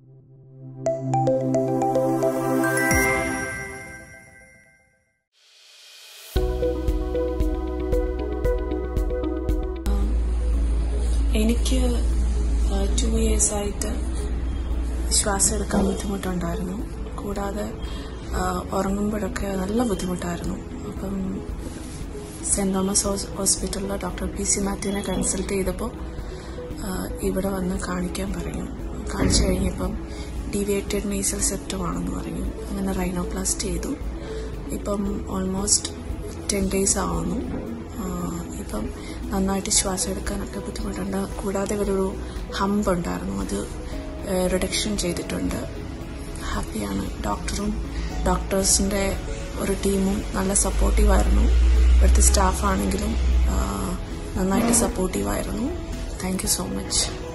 എനിക്ക് ടു ഇയേഴ്സായിട്ട് ശ്വാസം എടുക്കാൻ ബുദ്ധിമുട്ടുണ്ടായിരുന്നു കൂടാതെ ആ, ഉറങ്ങുമ്പോഴൊക്കെ നല്ല ബുദ്ധിമുട്ടായിരുന്നു അപ്പം സെൻറ് തോമസ് ഹോസ്- ഹോസ്പിറ്റലിലെ ഡോക്ടർ പി സി മാത്യുവിനെ കൺസൾട്ട് ചെയ്തപ്പോൾ ആ, ഇവിടെ വന്ന് കാണിക്കാൻ പറഞ്ഞു കാണിച്ചു കഴിഞ്ഞപ്പം ഡീവിയേറ്റഡ് നേസൽ സെപ്റ്റം ആണെന്ന് പറഞ്ഞു അങ്ങനെ റൈനോപ്ലാസ്റ്റ് ചെയ്തു ഇപ്പം ഓൾമോസ്റ്റ് ടെൻ ഡേയ്സ് ആവുന്നു ആ, ഇപ്പം നന്നായിട്ട് ശ്വാസം എടുക്കാനൊക്കെ ബുദ്ധിമുട്ടുണ്ട് കൂടാതെ ഒരു ഹമ്പ് ഉണ്ടായിരുന്നു അത് റിഡക്ഷൻ ചെയ്തിട്ടുണ്ട് ഹാപ്പിയാണ് ഡോക്ടറും ഡോക്ടേഴ്സിൻ്റെ ഒരു ടീമും നല്ല സപ്പോർട്ടീവായിരുന്നു ഇവിടുത്തെ സ്റ്റാഫാണെങ്കിലും ആ, നന്നായിട്ട് സപ്പോർട്ടീവായിരുന്നു താങ്ക് യു സോ മച്ച്